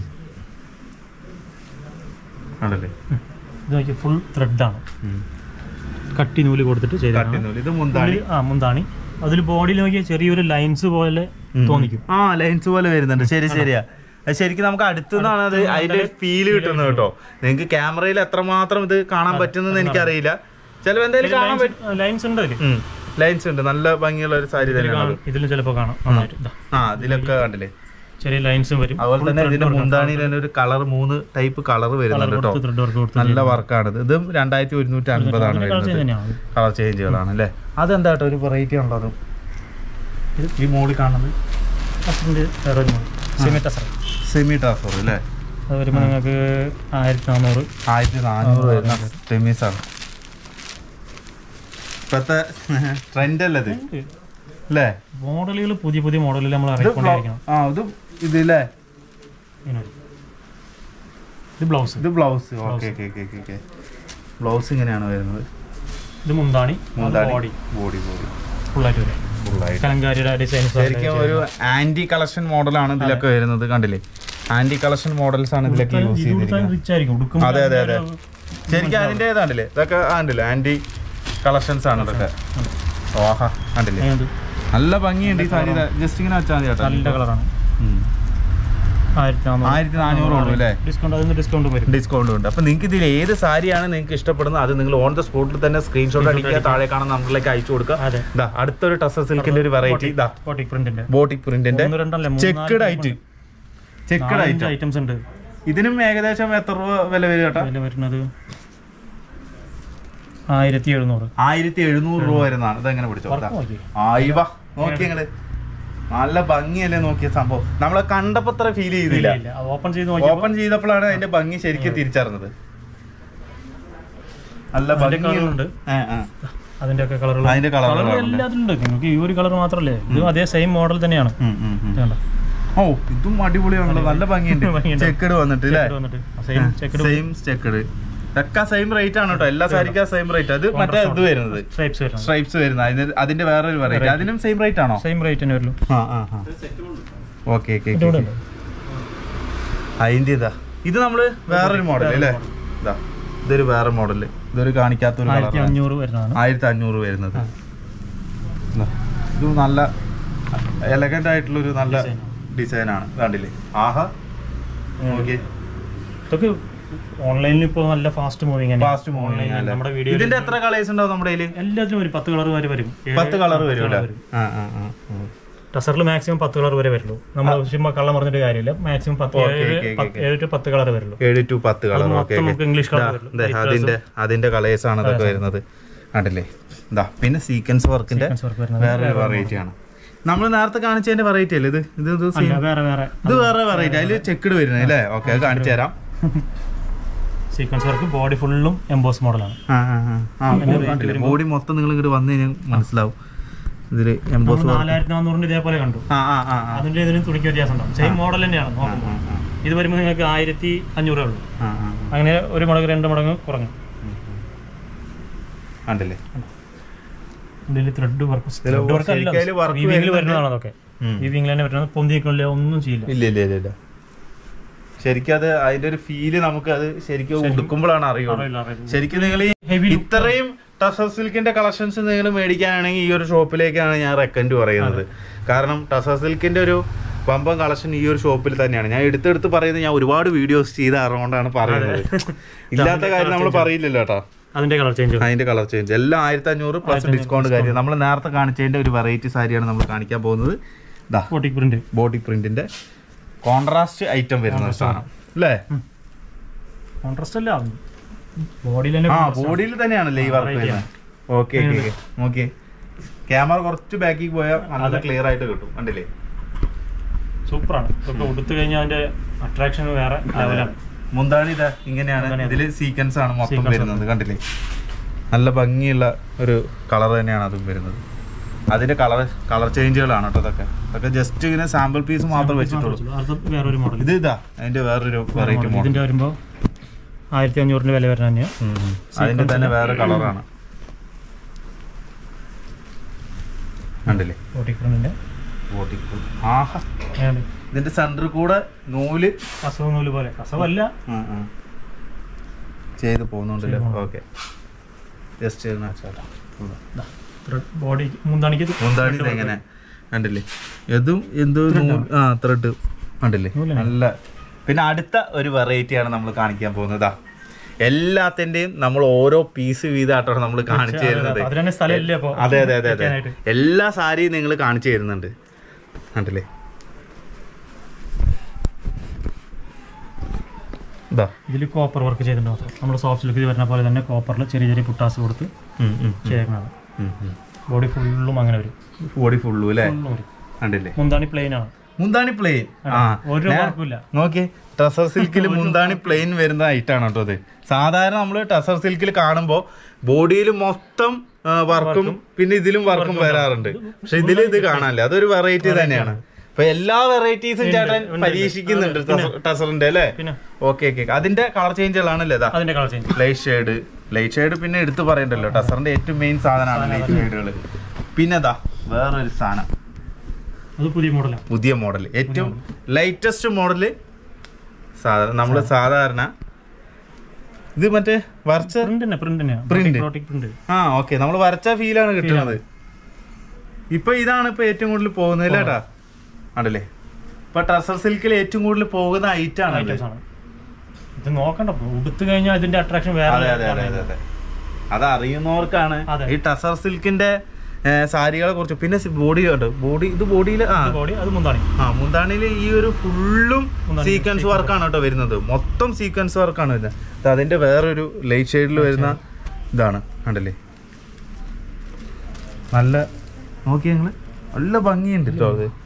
ആണല്ലേ ഇത് നോക്കി ഫുൾ ത്രെഡാണ് കട്ടി നൂല് കൊടുത്തിട്ട് ചെയ്തതാണ് കാട്ടിനൂല്. ഇത് മുന്താണി ഉള്ളിൽ- ആ മുന്താണി അതിൽ ബോഡിയിൽ നോക്കിയാൽ ചെറിയൊരു ലൈൻസ് പോലെ തോന്നിക്കും ആ ലൈൻസ് പോലെ വരുന്നുണ്ട് ശരി ശരിയാ അത് ശരിക്കും നമുക്ക് അടുത്തുനിന്നാണ് അത് അതിന്റെ ഫീല് കിട്ടുന്നത് കേട്ടോ നിങ്ങൾക്ക് ക്യാമറയിൽ എത്രമാത്രം ഇത് കാണാൻ പറ്റുന്നെന്ന് എനിക്കറിയില്ല ചിലപ്പോൾ എന്തായാലും കാണാൻ പറ്റും ലൈൻസ് ഉണ്ട് അതിൽ ലൈൻസ് ഉണ്ട് നല്ല ഭംഗിയുള്ള ഒരു സാരി തന്നെയാണ് അത്. ഇതിലും ചിലപ്പോൾ കാണാം നന്നായിട്ട് ഇതാ. ആ അതിലൊക്കെ കണ്ടില്ലേ ചെറിയ ലൈൻസും വരും അതുപോലെ തന്നെ ഇതിന്റെ മുന്താണിയിൽ തന്നെ ഒരു കളർ മൂന്ന് ടൈപ്പ് കളർ വരുന്നുണ്ട് കേട്ടോ ത്രെഡ് വർക്ക് കൊടുത്ത് നല്ല വർക്കാണ് ഇത് ഇതും രണ്ടായിരത്തി ഒരുന്നൂറ്റി അൻപതാണ് കളർ വരുന്നത് തന്നെയാണ് കളർ ചേഞ്ചുകളാണ് അല്ലേ അതെന്താ കേട്ടോ ഒരു വെറൈറ്റി ഉണ്ടോ അതും ഇത് ഈ മോളിൽ കാണുന്നത് അസറിൻ്റെ വേറെ ഒരു model semi tussar semi tussar അല്ലേ അത് വരുമ്പോൾ നിങ്ങൾക്ക് ആയിരത്തി നാനൂറ് ആയിരത്തി നാനൂറ് വരുന്ന സെമീസാണ് ഇപ്പത്തെ ട്രെൻഡ് അല്ലേ ഇത് അല്ലേ മോഡലുകൾ പുതിയ പുതിയ മോഡലുകൾ നമ്മൾ ഇത് അറിയിക്കൊണ്ടിരിക്കണം ബ്ലൗ- ആ ഇത് ഇത് അല്ലേ ഇങ്ങനെ വരും. ഇത് ബ്ലൗസ് ഇത് blouse okay okay okay okay okay blouse ഇങ്ങനെയാണ് വരുന്നത് ഇത് മുന്താണി മുന്താണി ബോഡി ബോഡി ബോഡി ഫുള്ളായിട്ട് വരും ഫുള്ളായിട്ട് കലങ്കാരിയുടെ ഡിസൈൻസ് ശരിക്കും ഒരു ആന്റി കളക്ഷൻ മോഡലാണ് ഇതിലൊക്കെ വരുന്നത് കണ്ടില്ലേ ആന്റി കളക്ഷൻ മോഡൽസ് ആണ് ഇതിലൊക്കെ യൂസ് ചെയ്തിരിക്കുന്നത് റിച്ച് ആയിരിക്കും ഉടുക്കുമ്പോൾ അതെ അതെ അതെ ശരിക്കും അതിന്റെ ഇതാണ്ടില്ലേ ഇതൊക്കെ ആണ്ടില്ലേ ആന്റി കളക്ഷൻസ് ആണ് ഇതൊക്കെ ഓഹാ കണ്ടില്ലേ അതിനകത്ത് നല്ല ഭംഗിയുണ്ട് ഈ സാരി ജസ്റ്റ് ഇങ്ങനെ വെച്ചാൽ മതി നല്ല കേട്ടോ കളറാണ് ഉം. ആയിരത്തി നാനൂറ് ആയിരത്തി നാനൂറ് ഉള്ളൂ അല്ലേ ഡിസ്കൗണ്ട് അതിന് ഡിസ്കൗണ്ട് വരും ഡിസ്കൗണ്ട് ഉണ്ട് അപ്പൊ നിങ്ങൾക്ക് ഇതിൽ ഏത് സാരിയാണ് നിങ്ങൾക്ക് ഇഷ്ടപ്പെടുന്നത് അത് നിങ്ങൾ ഓൺ ദ സ്പോട്ടിൽ തന്നെ സ്ക്രീൻഷോട്ട് അടിക്കുക താഴെ കാണുന്ന നമ്പറിലേക്ക് അയച്ചു കൊടുക്കുക അതെ ഇതാ അടുത്തൊരു ടസർ സിൽക്കിന്റെ ഒരു വെറൈറ്റി ഇതാ ബോട്ടിക് പ്രിന്റിന്റെ ബോട്ടിക് പ്രിന്റിന്റെ ഒന്ന് രണ്ടല്ലേ ചെക്കഡ് ആയിട്ട് ചെക്കഡ് ആയിട്ട് ഐറ്റംസ് ഉണ്ട് ഇതിനും ഏകദേശം എത്ര രൂപ വില വരും കേട്ടോ അതിൽ വരുന്നത് ആയിരത്തി എഴുന്നൂറ് ആയിരത്തി എഴുന്നൂറ് രൂപ വരുന്നതാണ് ഇതെങ്ങനെ പിടിച്ചോ വർക്ക് നോക്കി ആയിവ നോക്കി നിങ്ങള് നല്ല ഭംഗിയല്ലേ നോക്കിയ സംഭവം നമ്മളെ കണ്ടപ്പോ അത്ര ഫീൽ ചെയ്തില്ല ഇല്ല ഓപ്പൺ ചെയ്ത് നോക്കിയപ്പോൾ ഓപ്പൺ ചെയ്തപ്പോഴാണ് അതിന്റെ ഭംഗി ശരിക്കും തിരിച്ചറിഞ്ഞത് നല്ല അതിന്റെ ഭംഗി കളറുണ്ട് ആ, ആ. അതിന്റെ ഒക്കെ കളറുകൾ അതിന്റെ കളറുകൾ എല്ലാത്തിലും ഉണ്ട് നിങ്ങൾക്ക് ഈ ഒരു കളർ മാത്രമല്ലേ ഇത് അതേ സെയിം മോഡൽ തന്നെയാണ് ഇത് കണ്ടോ? ഓ ഇതും അടിപൊളിയാണല്ലോ നല്ല ഭംഗിയുണ്ട് ഭംഗിയുണ്ട്. ചെക്കഡ് വന്നിട്ട് അല്ലേ ചെക്കഡ് വന്നിട്ട് സെയിം ചെക്കഡ് സെയിം ചെക്കഡ് ഒക്കെ സെയിം റേറ്റ് ആണ് കേട്ടോ എല്ലാ സാരിക്കും സെയിം റേറ്റ് അത് മറ്റേ ഇത് വരുന്നത് സ്ട്രൈപ്സ് വരുന്നത് സ്ട്രൈപ്സ് വരുന്നത് അതിന് അതിന്റെ വേറൊരു വെറൈറ്റി അതിനും സെയിം റേറ്റ് ആണോ സെയിം റേറ്റ് തന്നെ വരുള്ളൂ ആ ആ ആ ഓക്കെ ഓക്കെ ഇതിന്റെ കൂടെ ഉണ്ട്. അതിന്റെ ഇതാ ഇത് നമ്മള് വേറൊരു മോഡൽ അല്ലേ ഇതാ ഇതൊരു വേറെ മോഡൽ ഇതൊരു കാണിക്കാത്തൊരു ആയിരത്തി കളറാണ് അഞ്ഞൂറ് വരുന്നതാണ് ആയിരത്തി അഞ്ഞൂറ് വരുന്നത് ഇതാ. ഇത് നല്ല എലഗന്റ് ആയിട്ടുള്ള ഒരു നല്ല Design. ഡിസൈൻ ആണ് കണ്ടില്ലേ ആഹാ ഓക്കെ ഇതൊക്കെ ഓൺലൈനിൽ ഇപ്പോൾ നല്ല ഫാസ്റ്റ് മൂവിങ് ഫാസ്റ്റ് മൂവിങ് അല്ലേ നമ്മുടെ വീഡിയോ ഇതിന്റെ എത്ര കളേഴ്സ് ഉണ്ടാവും നമ്മുടെ കയ്യില് എല്ലാത്തിലും വരും പത്ത് കളർ വരെ വരും ഏഴ് പത്ത് കളർ പത്ത് വരും colour അല്ലേ ആ ആ ആ ആ. ടസറിൽ മാക്സിമം പത്ത് കളർ വരെ വരുള്ളൂ നമ്മൾ ചുമ്മാ കള്ളം പറഞ്ഞിട്ട് കാര്യമില്ല മാക്സിമം പത്ത് Okay, ഏഴ് okay, പത്ത് ഏഴ് to പത്ത് കളർ വരുള്ളൂ ഏഴ് ടു പത്ത് കളർ അത് ഓക്കെ മൊത്തം നമുക്ക് ഇംഗ്ലീഷ് കളർ വരുള്ളൂ അതിന്റെ അതിന്റെ കളേഴ്സ് ആണ് ഇതൊക്കെ വരുന്നത് കണ്ടില്ലേ ഇതാ പിന്നെ സീക്വൻസ് വർക്കിന്റെ വർക്ക് വരുന്നത് വേറൊരു വെറൈറ്റി ആണ് നമ്മൾ നേരത്തെ കാണിച്ചതിന്റെ വെറൈറ്റി അല്ലേ ഇത് ഇത് ഇത് അല്ല വേറെ വേറെ ഇത് വേറെ വെറൈറ്റി അതിൽ ചെക്കഡ് വരുന്നത് അല്ലേ ഓക്കെ അത് കാണിച്ചു തരാം സീക്വൻസ് വർക്ക് ബോഡി ഫുള്ളും എംബോസ് മോഡലാണ് ബോഡി മൊത്തം നിങ്ങൾ ഇങ്ങോട്ട് വന്നു കഴിഞ്ഞാൽ മനസ്സിലാവും ഇതില് എംബോസ് നാലായിരത്തി നാനൂറിന്റെ ഇതേപോലെ കണ്ടു ആ ആ ആ ആ അതിന്റെ ഇതിനും തുണിക്ക് വ്യത്യാസം ഉണ്ടാവും സെയിം മോഡൽ തന്നെയാണ് നോക്കുമ്പോൾ ഇത് വരുമ്പോൾ നിങ്ങൾക്ക് ആയിരത്തി അഞ്ഞൂറേ ഉള്ളൂ ആ ആ അങ്ങനെ ഒരു മടങ്ങ് രണ്ട് മടങ്ങ് കുറഞ്ഞു കണ്ടില്ലേ ഇതിൽ ത്രെഡ് വർക്ക് ഇതില് ശരിക്കും അതില് work വീവിംഗിൽ വരുന്നുണ്ട്. വരുന്നതാണ് അതൊക്കെ ഉം. വീവിംഗിൽ തന്നെ വരുന്നത് പൊന്തിക്കുള്ളിൽ ഒന്നും ചെയ്യില്ല ഇല്ല ഇല്ല ഇല്ല ഇല്ല ശരിക്കും അത് അതിന്റെ ഒരു ഫീല് നമുക്ക് അത് ശരിക്കും ഉടുക്കുമ്പോഴാണ് അറിയുള്ളൂ അറിയില്ല അറിയില്ല ശരിക്കും നിങ്ങൾ ഈ ഹെവി ഇത്രയും ടസർ സിൽക്കിന്റെ കളക്ഷൻസ് നിങ്ങൾ മേടിക്കാനാണെങ്കിൽ ഈ ഒരു ഷോപ്പിലേക്കാണ് ഞാൻ റെക്കമെൻഡ് പറയുന്നത് കാരണം ടസർ സിൽക്കിന്റെ ഒരു പമ്പം കളക്ഷൻ ഈ ഒരു ഷോപ്പിൽ തന്നെയാണ് ഞാൻ എടുത്തെടുത്ത് പറയുന്നത് ഞാൻ ഒരുപാട് വീഡിയോസ് ചെയ്ത് അറിവുകൊണ്ടാണ് പറയുന്നത് ഇല്ലാത്ത കാര്യം നമ്മൾ പറയില്ലല്ലോ കേട്ടോ അതിന്റെ കളർ ചേഞ്ച് അതിന്റെ കളർ ചേഞ്ച് എല്ലാം ആയിരത്തി അഞ്ഞൂറ് പ്ലസ് ഡിസ്കൗണ്ട് കാര്യം നമ്മൾ നേരത്തെ കാണിച്ചതിന്റെ ഒരു വെറൈറ്റി സാരിയാണ് നമ്മൾ കാണിക്കാൻ പോകുന്നത് ഇതാ ഫോട്ടിക് പ്രിന്റ് ബോഡി പ്രിന്റിന്റെ കോൺട്രാസ്റ്റ് ഐറ്റം വരുന്ന ഒരു സാധനം അല്ലേ കോൺട്രാസ്റ്റ് അല്ല ബോഡിയിൽ തന്നെ ആ ബോഡിയിൽ തന്നെയാണല്ലേ ഈ വർക്ക് Variety വരുന്നത് ഓക്കെ ഓക്കെ ഓക്കെ ക്യാമറ കുറച്ച് ബാക്കിൽ പോയാൽ നല്ല ക്ലിയർ ആയിട്ട് കിട്ടും കണ്ടില്ലേ സൂപ്പറാണ് ഇതൊക്കെ ഉടുത്തു കഴിഞ്ഞാൽ അതിന്റെ അട്രാക്ഷൻ വേറെ ലെവലാണ് മുന്താണി ഇതാ ഇങ്ങനെയാണ് ഇതില് സീക്വൻസ് ആണ് മൊത്തം വരുന്നത് കണ്ടില്ലേ നല്ല ഭംഗിയുള്ള ഒരു കളർ തന്നെയാണ് അതും വരുന്നത് അതിന്റെ കളർ കളർ ചേഞ്ചുകളാണ് കേട്ടോ അതൊക്കെ അതൊക്കെ ജസ്റ്റ് ഇങ്ങനെ സാമ്പിൾ പീസ് മാത്രം വെച്ചിട്ടുള്ളൂ അത് വേറൊരു മോഡൽ ഇത് ഇതാ അതിന്റെ വേറൊരു വെറൈറ്റി മോഡൽ ഇതിന്റെ വരുമ്പോ ആയിരത്തി അഞ്ഞൂറിന്റെ വില വരുന്ന തന്നെയാ അതിന്റെ തന്നെ വേറെ കളറാണ് കണ്ടില്ലേ ഫോട്ടിക് പ്രിന്റിന്റെ ബോട്ടിക്കുൾ. ആഹാ ഇതിന്റെ സെന്ററിൽ കൂടെ നൂല് കസവ് നൂല് പോലെ കസവല്ല ആ, ആ. ചെയ്ത് പോകുന്നുണ്ടല്ലോ ഓക്കെ ജസ്റ്റ് ബോഡി മുന്താണിക്ക് മുന്താണി ഇതെങ്ങനെ കണ്ടില്ലേ ഇതും എന്തോ നൂല് ആ ത്രെഡ് കണ്ടില്ലേ നൂലാണ്. നല്ല പിന്നെ അടുത്ത ഒരു വെറൈറ്റിയാണ് നമ്മൾ കാണിക്കാൻ പോകുന്നതാ എല്ലാത്തിന്റെയും നമ്മൾ ഓരോ പീസ് വീതമായിട്ടാണ് നമ്മൾ കാണിച്ചു തരുന്നത് അതിന് തന്നെ സ്ഥലമില്ല അപ്പൊ അതെ അതെ അതെ അതെ വെക്കാനായിട്ട്. എല്ലാ സാരിയും നിങ്ങൾ കാണിച്ചു തരുന്നുണ്ട് കണ്ടില്ലേ ഇതാ ഇതിൽ കോപ്പർ വർക്ക് ചെയ്തിട്ടുണ്ട് മാത്രം നമ്മൾ സോഫ്റ്റ് സിൽക്ക് വരുന്ന പോലെ തന്നെ കോപ്പറിൽ ചെറിയ ചെറിയ പുട്ടാസ് കൊടുത്ത് ഉം, ഉം, ചെയ്തേക്കുന്നതാണ് ബോഡി ഫുള്ളും അങ്ങനെ വരും ബോഡി ഫുള്ളു അല്ലേ ഫുള്ളും വരും കണ്ടില്ലേ മുന്താണി പ്ലെയിൻ ആണ് മുന്താണി പ്ലെയിൻ ആ ഒരു ഞാൻ- കുഴപ്പമില്ല നോക്കി ടസർ സിൽക്കിൽ മുന്താണി പ്ലെയിൻ വരുന്ന ഐറ്റാണ് കേട്ടോ അത് സാധാരണ നമ്മൾ ടസർ സിൽക്കിൽ കാണുമ്പോൾ ബോഡിയിൽ മൊത്തം വർക്കും പിന്നെ ഇതിലും വർക്കും വരാറുണ്ട് പക്ഷെ ഇതിൽ ഇത് കാണാനില്ല അതൊരു വെറൈറ്റി തന്നെയാണ് അപ്പൊ എല്ലാ വെറൈറ്റീസും ചേട്ടൻ പരീക്ഷിക്കുന്നുണ്ട് ടസറിന്റെ അല്ലേ പിന്നെ ഓക്കെ ഓക്കെ അതിന്റെ കളർ ചേഞ്ചുകളാണല്ലേ ഇതാ അതിന്റെ colour change light shade light shade പിന്നെ എടുത്തു പറയണ്ടല്ലോ ടസറിന്റെ ഏറ്റവും മെയിൻ സാധനമാണ് ലൈറ്റ് ഷെയ്ഡുകൾ പിന്നെ ഇതാ വേറൊരു സാധനം അത് പുതിയ മോഡലാണ് പുതിയ മോഡൽ ഏറ്റവും ലൈറ്റസ്റ്റ് മോഡല് സാധാരണ നമ്മൾ സാധാരണ ഇത് മറ്റേ വരച്ച പ്രിന്റ് തന്നെ പ്രിന്റ് തന്നെയാണ് Print. പ്രിന്റ് ആ ഓക്കെ നമ്മൾ വരച്ച ഫീലാണ് കിട്ടുന്നത് ഇപ്പൊ ഇതാണ് ഇപ്പൊ ഏറ്റവും കൂടുതൽ പോകുന്നത് അല്ലേട്ടാ ആണല്ലേ ഇപ്പൊ ടസർ സിൽക്കിൽ ഏറ്റവും കൂടുതൽ പോകുന്ന ഐറ്റം ആണല്ലേ ഐറ്റംസ് ആണ് ഇത് നോക്കണ്ട ഉടുത്തു കഴിഞ്ഞാൽ ഇതിന്റെ അട്രാക്ഷൻ വേറെ അതെ അതെ അതെ അതെ അതെ അത് അറിയുന്നവർക്കാണ് അതെ. ഈ ടസർ സിൽക്കിന്റെ സാരികളെ കുറിച്ച് പിന്നെ ബോഡി ഉണ്ട് ബോഡി ഇത് ബോഡിയിൽ ആ ബോഡി അത് മുന്താണി ആ മുന്താണിയിൽ ഈ ഒരു ഫുള്ളും മുന്താണി സീക്വൻസ് വർക്കാണ് കേട്ടോ വരുന്നത് മൊത്തം സീക്വൻസ് വർക്കാണ് വരുന്നത് ഇത് അതിന്റെ വേറൊരു ലൈറ്റ് ഷെയ്ഡിൽ വരുന്ന ഇതാണ് കണ്ടല്ലേ നല്ല നോക്കി ഞങ്ങള് നല്ല ഭംഗിയുണ്ട് കേട്ടോ അത്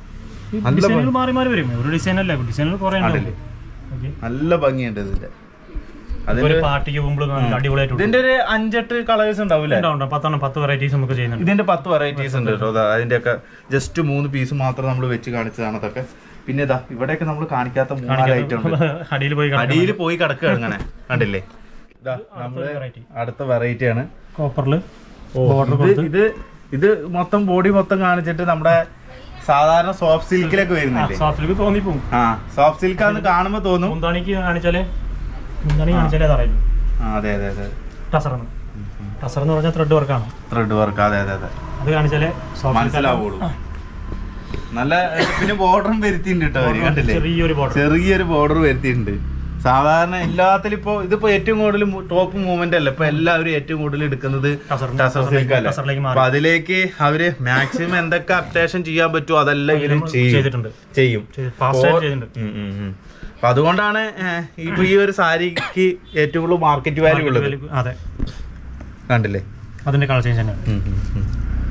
നല്ല ഡിസൈനുകൾ മാറി മാറി വരും ഒരു ഡിസൈൻ അല്ല ഡിസൈനുകൾ കുറെ ആണല്ലേ? നല്ല ഭംഗിയുണ്ട് ഇതിന്റെ ഒരു അതിന്റെ പാർട്ടിക്ക് പോകുമ്പോൾ നല്ല അടിപൊളിയായിട്ട് ഇതിന്റെ ഒരു അഞ്ചെട്ട് കളേഴ്സ് ഉണ്ടാവില്ലേ ഉണ്ടാവും ഉണ്ടാവും. പത്തെണ്ണം പത്ത് വെറൈറ്റീസ് നമുക്ക് ചെയ്യുന്നുണ്ട് ഇതിന്റെ പത്ത് വെറൈറ്റീസ് ഉണ്ട് കേട്ടോ ദാ അതിന്റെ ഒക്കെ ജസ്റ്റ് മൂന്ന് പീസ് മാത്രം നമ്മൾ വെച്ച് കാണിച്ചതാണ് അതൊക്കെ പിന്നെ ഇതാ ഇവിടെയൊക്കെ നമ്മൾ കാണിക്കാത്ത മൂന്നാല് ഐറ്റം ഉണ്ട് അടിയിൽ പോയി അടിയിൽ പോയി കിടക്കുക അങ്ങനെ കണ്ടില്ലേ ഇതാ നമ്മള് വെറൈറ്റി അടുത്ത വെറൈറ്റി ആണ് കോപ്പറിൽ ഇത് ഇത് ഇത് മൊത്തം ബോഡി മൊത്തം കാണിച്ചിട്ട് നമ്മുടെ സാധാരണ സോഫ്റ്റ് സിൽക്കിലൊക്കെ വരുന്നില്ലേ സോഫ്റ്റിലേക്ക് തോന്നിപ്പോവും ആ സോഫ്റ്റ് സിൽക്ക് ആണെന്ന് കാണുമ്പോ തോന്നും മുന്താണിക്ക് കാണിച്ചാലേ മുന്താണി കാണിച്ചാലേ അതറിയുള്ളൂ ആ അതെ അതെ അതെ ടസർ എന്ന് ടസർ എന്ന് പറഞ്ഞാൽ ത്രെഡ് വർക്കാണ് ത്രെഡ് വർക്ക് അതെ അതെ അതെ അത് കാണിച്ചാലേ സോഫ്റ്റ് മനസ്സിലാവുള്ളൂ നല്ല പിന്നെ ബോർഡറും വരുത്തിയിട്ടുണ്ട് കേട്ടോ അവര് കണ്ടില്ലേ ചെറിയൊരു ബോർഡർ ചെറിയൊരു ബോർഡർ വരുത്തിയിട്ടുണ്ട് സാധാരണ എല്ലാത്തിലും ഇപ്പൊ ഇതിപ്പോ ഏറ്റവും കൂടുതൽ ടോപ്പ് മൂവ്മെന്റ് അല്ല ഇപ്പൊ എല്ലാവരും ഏറ്റവും കൂടുതൽ എടുക്കുന്നത് ടസറിന്റെ- ടസർ സിൽക്ക് അല്ലേ ടസറിലേക്ക് മാറി. അപ്പൊ അതിലേക്ക് അവര് മാക്സിമം എന്തൊക്കെ അപ്ഡേഷൻ ചെയ്യാൻ പറ്റുമോ അതെല്ലാം ഇവര് ചെയ്യും ചെയ്തിട്ടുണ്ട് ചെയ്യും ഫാസ്റ്റ് ആയിട്ട് ചെയ്തിട്ടുണ്ട് ഉം, ഉം, ഉം. അപ്പൊ അതുകൊണ്ടാണ് ഏഹ്, ഇപ്പൊ ഈ ഒരു സാരിക്ക് ഏറ്റവും കൂടുതൽ മാർക്കറ്റ് വാല്യൂ ഉള്ളത് അതെ കണ്ടില്ലേ അതിന്റെ കളർ ചേഞ്ച് തന്നെയാണ് ഉം, ഉം, ഉം.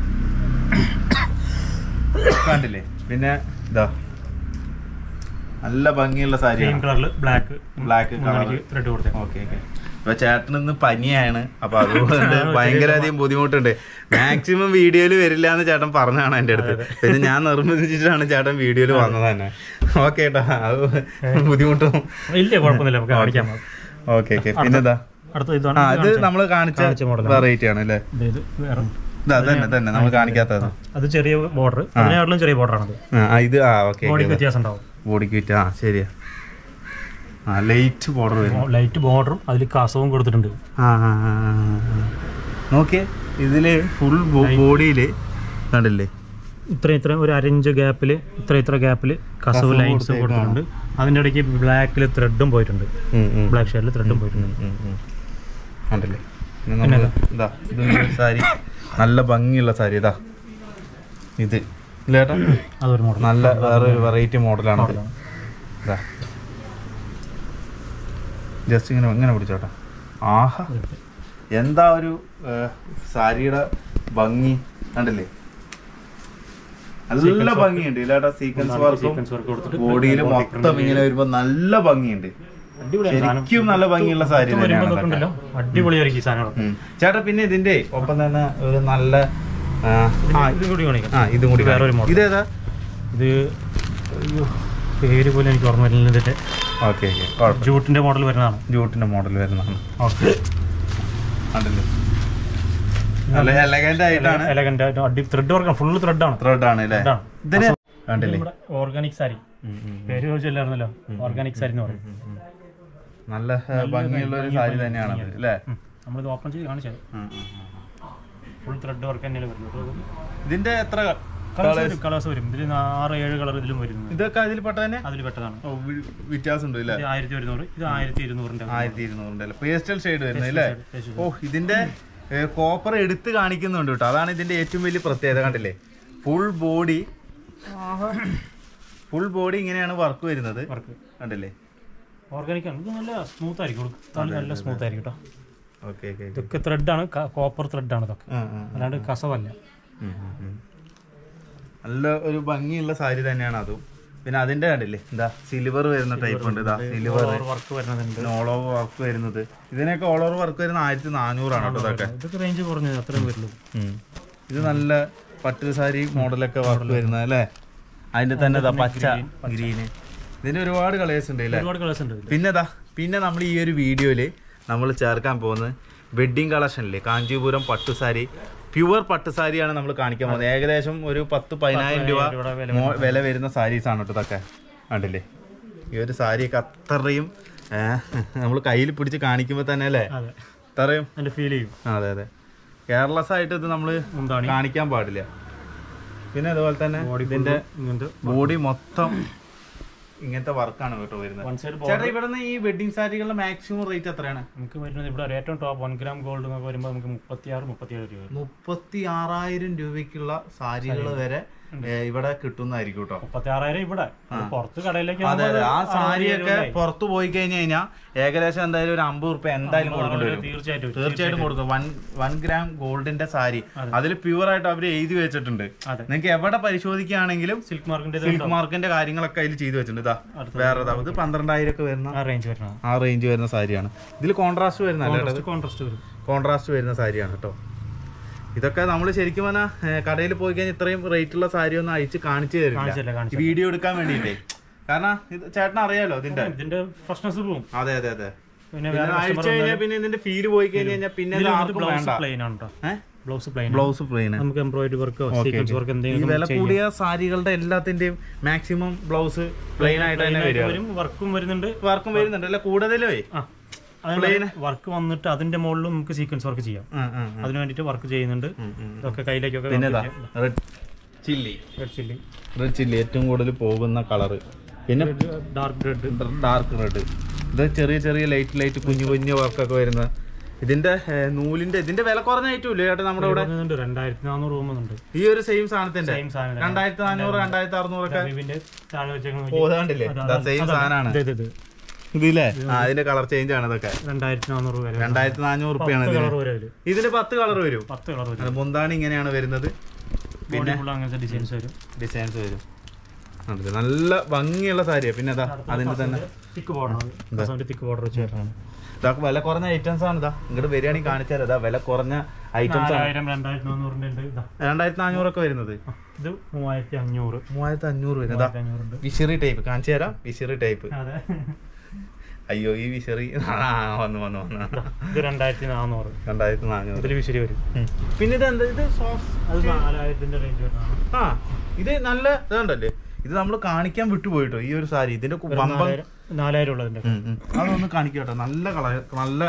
കണ്ടില്ലേ പിന്നെ ഇതാ നല്ല ഭംഗിയുള്ള ക്രീം സാരിയാണ് കളറിൽ ബ്ലാക്ക് ബ്ലാക്ക് കളർ ത്രെഡ് കൊടുത്തേ ഓക്കെ ഓക്കെ ഇപ്പൊ ചേട്ടൻ ഇന്ന് പനിയാണ് അപ്പൊ അതുകൊണ്ട് ഭയങ്കര അധികം ബുദ്ധിമുട്ടുണ്ട് മാക്സിമം വീഡിയോയിൽ വരില്ല എന്ന് ചേട്ടൻ പറഞ്ഞാണ് എന്റെ അടുത്ത് പിന്നെ ഞാൻ നിർബന്ധിച്ചിട്ടാണ് ചേട്ടൻ വീഡിയോയിൽ വന്നത് തന്നെ ഓക്കെ ഏട്ടാ അത് ബുദ്ധിമുട്ടും ഇല്ല കുഴപ്പമൊന്നുമില്ല നമുക്ക് കാണിക്കാം ഓക്കെ ഓക്കെ പിന്നെ ഇതാ അടുത്ത ആ ഇതാണ് ഇത് നമ്മൾ കാണിച്ച കാണിച്ച model ആണ്. വെറൈറ്റി ആണ് അല്ലേ ഇത് ഇത് വേറെ ഇതാ തന്നെ തന്നെ നമ്മൾ കാണിക്കാത്തത് അത് ചെറിയ ബോർഡർ അതിനെക്കാട്ടിലും ചെറിയ ബോർഡർ ആണത് ആ ഇത് ആ ഓക്കെ ബോഡിക്ക് വ്യത്യാസം ഉണ്ടാവും ബോഡിക്ക് വിറ്റ് ആ ശരിയാ ആ ലൈറ്റ് ബോർഡർ വരും ലൈറ്റ് ബോർഡറും അതിൽ കസവും കൊടുത്തിട്ടുണ്ട് ആ ആ, ആ, ആ, ആ. നോക്കിയേ ഇതില് ഫുൾ ബോഡിയില് കണ്ടില്ലേ ഇത്ര ഇത്ര ഒരു അരഞ്ച് ഗ്യാപ്പിൽ ഇത്ര ഇത്ര ഗ്യാപ്പിൽ കസവ് കസവ് ലൈൻസ് കൊടുത്തിട്ടുണ്ട് അതിൻ്റെ ഇടയ്ക്ക് ബ്ലാക്കിൽ ത്രെഡും പോയിട്ടുണ്ട് ഉം, ഉം. ബ്ലാക്ക് ഷെയ്ഡിൽ ത്രെഡും പോയിട്ടുണ്ട് ഉം, ഉം, ഉം. കണ്ടില്ലേ ഇനി നമ്മള് ഇതാ ഇത് സാരി നല്ല ഭംഗിയുള്ള സാരി ഇതാ ഇത് ഇല്ലേട്ടാ അതൊരു മോഡൽ നല്ല വേറൊരു വെറൈറ്റി മോഡലാണ് ഇത് ഇതാ ജസ്റ്റ് ഇങ്ങനെ ഇങ്ങനെ പിടിച്ചോട്ടാ ആഹാ എന്താ ഒരു ഏഹ്, സാരിയുടെ ഭംഗി കണ്ടില്ലേ നല്ല ഭംഗിയുണ്ട് ഇല്ലാട്ടാ സീക്വൻസ് വർക്കും സീക്വൻസ് വർക്ക് കൊടുത്തിട്ട് ബോഡിയിൽ മൊത്തം ഇങ്ങനെ വരുമ്പോ നല്ല ഭംഗിയുണ്ട് അടിപൊളിയാണ് സാധനം. ശരിക്കും നല്ല ഭംഗിയുള്ള സാരി ഇത് വരുമ്പോ തന്നെയാണ് ഇതൊക്കെ ഉണ്ടല്ലോ അടിപൊളിയായിരിക്കും ഈ സാധനം ഉം. ചേട്ടാ പിന്നെ ഇതിന്റെ ഒപ്പം തന്നെ ഒരു നല്ല ആ, ആ, ഇത് കൂടി കാണിക്കാം ആ ഇതും കൂടി വേറൊരു കാണിക്ക്. model. ഇതേതാ ഇത് അയ്യോ, പേര് പോലും എനിക്ക് ഓർമ്മ വരുന്നില്ല ഇതിന്റെ ഓക്കെ ഓക്കെ കുഴപ്പം ജൂട്ടിന്റെ മോഡൽ വരുന്നതാണ് ജൂട്ടിന്റെ മോഡൽ വരുന്നതാണ് ഓക്കെ കണ്ടില്ലേ നല്ല എലഗന്റ് ആയിട്ടാണ് എലഗന്റ് അടി ത്രെഡ് വർക്ക് ഫുള്ള് ത്രെഡ് ആണ് ത്രെഡ് ആണ് അല്ലേ ഇതാണ്. ഇതിന് കണ്ടില്ലേ നമ്മുടെ ഓർഗാനിക് സാരി പേര് ചോദിച്ചില്ലായിരുന്നല്ലോ ഓർഗാനിക് സാരി എന്ന് പറയും നല്ല ഏ, ഭംഗിയുള്ള ഒരു സാരി തന്നെയാണ് അത് അല്ലേ ഉം. നമ്മളിത് ഓപ്പൺ ചെയ്ത് കാണിച്ചത് ഉം, ഉം, ഉം. ഫുൾ ത്രെഡ് വർക്ക് തന്നെയാണ് വരുന്നത് ഇതിന്റെ എത്ര കളേഴ്സ് വരും കളേഴ്സ് വരും ഇതിൽ ആറ് ഏഴ് കളർ ഇതിലും വരുന്നത് ഇതൊക്കെ അതിൽ പെട്ട തന്നെ അതിൽ പെട്ടതാണ് ഓ, വി- വ്യത്യാസം ഉണ്ട് അല്ലേ ഇത് ആയിരത്തി ഒരുന്നൂറ് ഇത് ആയിരത്തി ഇരുന്നൂറിന്റെ ആയിരത്തി ഇരുന്നൂറിന്റെ അല്ലേ പേസ്റ്റൽ ഷെയ്ഡ് വരുന്നത് അല്ലേ ഓ ഇതിന്റെ കോപ്പർ എടുത്ത് കാണിക്കുന്നുണ്ട് കേട്ടോ അതാണ് ഇതിന്റെ ഏറ്റവും വലിയ പ്രത്യേകത കണ്ടില്ലേ ഫുൾ ബോഡി ഫുൾ ബോഡി ഇങ്ങനെയാണ് വർക്ക് വരുന്നത് വർക്ക് കണ്ടില്ലേ ഓർഗാനിക് ആണ് ഇത് നല്ല സ്മൂത്ത് ആയിരിക്കും കൊടുത്താൽ നല്ല സ്മൂത്ത് ആയിരിക്കും കേട്ടോ ഓക്കെ ഓക്കെ ഇതൊക്കെ ത്രെഡാണ് കോപ്പർ ത്രെഡാണ് ഇതൊക്കെ അല്ലാണ്ട് കസവല്ല നല്ല ഒരു ഭംഗിയുള്ള സാരി തന്നെയാണ് അതും പിന്നെ അതിന്റെ കണ്ടില്ലേ എന്താ സിൽവർ വരുന്ന ടൈപ്പ് ഉണ്ട് ഇതാ സിൽവർ വർക്ക് വരുന്നതുണ്ട് ഓൾ ഓവർ വർക്ക് വരുന്നത് ഇതിനൊക്കെ ഓൾ ഓവർ വർക്ക് വരുന്ന ആയിരത്തി നാനൂറാണ് കേട്ടോ ഇതൊക്കെ ഇതൊക്കെ റേഞ്ച് കുറഞ്ഞത് അത്രയും വരുള്ളൂ ഉം. ഇത് നല്ല പട്ട് സാരി മോഡലൊക്കെ വർക്ക് വരുന്നത് അല്ലേ അതിന്റെ തന്നെ ഇതാ പച്ച ഗ്രീന് ഇതിന് ഒരുപാട് കളേഴ്സ് ഉണ്ട് അല്ലേ ഒരുപാട് കളേഴ്സ് ഉണ്ട് ഇതില്. പിന്നെ ഇതാ പിന്നെ നമ്മൾ ഈ ഒരു വീഡിയോയിൽ നമ്മൾ ചേർക്കാൻ പോകുന്നത് വെഡ്ഡിങ് കളക്ഷനില്ലേ കാഞ്ചീപുരം പട്ടുസാരി പ്യുവർ പട്ടുസാരിയാണ് നമ്മൾ കാണിക്കാൻ പോകുന്നത് ഏകദേശം ഒരു പത്ത് പതിനായിരം രൂപ രൂപയുടെ വില മോ- വില വരുന്ന സാരീസ് ആണ് കേട്ടോ ഇതൊക്കെ കണ്ടില്ലേ ഈ ഒരു സാരിയൊക്കെ അത്രയും നമ്മൾ കയ്യിൽ പിടിച്ച് കാണിക്കുമ്പോൾ തന്നെ അല്ലേ അതെ അത്രയും അതിന്റെ ഫീൽ ചെയ്യും ആ, അതെ അതെ കെയർലെസ് ആയിട്ട് ഇത് നമ്മൾ മുന്താണി കാണിക്കാൻ പാടില്ല പിന്നെ അതുപോലെ തന്നെ ഇതിന്റെ ഇങ്ങനത്തെ ബോഡി മൊത്തം ഇങ്ങനത്തെ വർക്കാണ് കേട്ടോ വരുന്നത് വൺ സൈഡ് ചേട്ടാ ഇവിടുന്ന് ഈ വെഡിങ് സാരികളുടെ മാക്സിമം റേറ്റ് എത്രയാണ് നമുക്ക് വരുന്നത് ഇവിടെ ഏറ്റവും ടോപ്പ് വൺ ഗ്രാം ഗോൾഡ് എന്നൊക്കെ വരുമ്പോൾ നമുക്ക് മുപ്പത്തിയാറ് മുപ്പത്തിയേഴ് രൂപ വരും. മുപ്പത്തി ആറായിരം രൂപയ്ക്കുള്ള സാരികൾ വരെ ഏ, ഇവിടെ കിട്ടുന്നതായിരിക്കും കേട്ടോ മുപ്പത്തി ആറായിരം ഇവിടെ പുറത്ത് കടയിലേക്ക് അതെ അതെ ആ ആകുമ്പോൾ സാരിയൊക്കെ പുറത്ത് പോയി കഴിഞ്ഞു കഴിഞ്ഞാൽ ഏകദേശം എന്തായാലും ഒരു അമ്പത് റുപ്യ എന്തായാലും കൊടുക്കേണ്ടി വരും തീർച്ചയായിട്ടും തീർച്ചയായിട്ടും കൊടുക്കും വൺ വൺ ഗ്രാം ഗോൾഡിന്റെ സാരി അതിൽ പ്യുവർ ആയിട്ട് അവർ എഴുതി വെച്ചിട്ടുണ്ട് അതെ. നിങ്ങൾക്ക് എവിടെ പരിശോധിക്കുകയാണെങ്കിലും സിൽക്ക് മാർക്കിന്റെ സിൽക്ക് മാർക്കിന്റെ കാര്യങ്ങളൊക്കെ അതിൽ ചെയ്തു വെച്ചിട്ടുണ്ട് ഇതാ വേറെ ഇതാ ഇത് പന്ത്രണ്ടായിരം ഒക്കെ വരുന്ന ആ റേഞ്ച് വരണം ആ റേഞ്ച് വരുന്ന സാരിയാണ് ഇതിൽ കോൺട്രാസ്റ്റ് വരുന്ന അല്ലേ കോൺട്രാസ്റ്റ് വരും കോൺട്രാസ്റ്റ് വരുന്ന സാരിയാണ് കേട്ടോ ഇതൊക്കെ നമ്മൾ ശരിക്കും പറഞ്ഞാൽ കടയിൽ പോയി കഴിഞ്ഞാൽ ഇത്രയും റേറ്റ് ഉള്ള സാരി ഒന്നും അയച്ച് കാണിച്ചു തരില്ല കാണിച്ചല്ലേ കാണിച്ചു വീഡിയോ എടുക്കാൻ വേണ്ടിയിട്ടേ കാരണം ഇത് ചേട്ടൻ അറിയാലോ ഇതിന്റെ ഇതിന്റെ ഫ്രഷ്നസ് പോവും അതെ അതെ അതെ പിന്നെ പിന്നെ വേറെ അയച്ചു കഴിഞ്ഞാൽ പിന്നെ ഇതിന്റെ ഫീല് പോയി കഴിഞ്ഞ് കഴിഞ്ഞാൽ പിന്നെ ഇത് ആർക്കും ബ്ലൗസ് വേണ്ട പ്ലെയിൻ ആണ് കേട്ടോ ബ്ലൗസ് പ്ലെയിൻ ബ്ലൗസ് പ്ലെയിൻ നമുക്ക് എംബ്രോയിഡറി വർക്കോ സീക്വൻസ് വർക്ക് ഈ എന്തെങ്കിലും വില കൂടിയ സാരികളുടെ എല്ലാത്തിന്റെയും മാക്സിമം ബ്ലൗസ് പ്ലെയിൻ ആയിട്ട് തന്നെ വരിക വരും വർക്കും വരുന്നുണ്ട് വർക്കും വരുന്നുണ്ട് അല്ല കൂടുതലേ ആ വർക്ക് വന്നിട്ട് അതിന്റെ മുകളിലും നമുക്ക് സീക്വൻസ് വർക്ക് ചെയ്യാം അതിന് വേണ്ടിയിട്ട് വർക്ക് ചെയ്യുന്നുണ്ട് ഇതൊക്കെ കയ്യിലേക്കൊക്കെ പിന്നെ red chilli red chilli red chilli ഏറ്റവും കൂടുതൽ പോകുന്ന കളറ് പിന്നെ ഡാർക്ക് റെഡ് ഡാർക്ക് റെഡ് ഇത് ചെറിയ ചെറിയ ലൈറ്റ് ലൈറ്റ് കുഞ്ഞു കുഞ്ഞു വർക്കൊക്കെ വരുന്ന ഇതിന്റെ ഏർ, നൂലിന്റെ ഇതിന്റെ വില കുറഞ്ഞ ഐറ്റം ഇല്ലേ ചേട്ടാ നമ്മുടെ ഇവിടെ വരുന്നുണ്ട് രണ്ടായിരത്തി നാനൂറ് പോകുന്നുണ്ട് ഈ ഒരു സെയിം സാധനത്തിന്റെ സെയിം സാധനം രണ്ടായിരത്തി നാനൂറ് രണ്ടായിരത്തി അറുന്നൂറൊക്കെ ഇതിന്റെ താഴെ വെച്ചേക്കുന്ന പോതാണ്ടില്ലേ സെയിം സാധനമാണ് ഇത് ഇത് ഇതില്ലേ ആ അതിന്റെ കളർ ചേഞ്ച് ആണ് ഇതൊക്കെ രണ്ടായിരത്തി നാനൂറ് വരെ രണ്ടായിരത്തി നാനൂറ് റുപ്യാണ് പത്ത് ഇതിന് കളർ വരെ വരും ഇതിന് പത്ത് കളർ വരും പത്ത് കളർ വരും അത് മുന്താണി ഇങ്ങനെയാണ് വരുന്നത് ബോഡി ഫുൾ അങ്ങനത്തെ ഡിസൈൻസ് വരും ഡിസൈൻസ് വരും അതെ നല്ല ഭംഗിയുള്ള സാരിയാ പിന്നെ അതാ അതിന്റെ തന്നെ തിക്ക് ബോർഡർ തിക്ക് ബോർഡർ വെച്ച് വരുന്നതാണ് ഇതൊക്കെ വില കുറഞ്ഞ ഐറ്റംസ് ആണ് ഇതാ ഇങ്ങോട്ട് വരികയാണെങ്കിൽ കാണിച്ചു തരാം ഇതാ വില കുറഞ്ഞ ഐറ്റംസ് ആണ് നാലായിരം രണ്ടായിരത്തി നാനൂറിന്റെ ഉണ്ട് ഇതാ രണ്ടായിരത്തി നാനൂറൊക്കെ വരുന്നത് ആ, ഇത് മൂവായിരത്തി അഞ്ഞൂറ് മൂവായിരത്തി അഞ്ഞൂറ് വരുന്നത് ഇതാ അഞ്ഞൂറുണ്ട് വിശറി ടൈപ്പ് കാണിച്ചു തരാം വിശറി ടൈപ്പ് അതെ അയ്യോ ഈ വിശറി ആ വന്നു വന്നു വന്നു ഇത് രണ്ടായിരത്തി നാനൂറ് രണ്ടായിരത്തി നാനൂറ് ഇതിൽ വിശരി വരും പിന്നെ ഇത് എന്താ ഇത് സോഫ്റ്റ് അത് നാലായിരത്തിന്റെ റേഞ്ച് വരുന്നതാണ് ആ ഇത് നല്ല ഇതുണ്ടല്ലേ ഇത് നമ്മൾ കാണിക്കാൻ വിട്ടുപോയിട്ടോ ഈ ഒരു സാരി ഇതിന്റെ കു- വമ്പൻ നാലായിരം നാലായിരം ഉള്ളതിന്റെ ഉം, ഉം. അതൊന്ന് കാണിക്കട്ടോ നല്ല കളർ നല്ല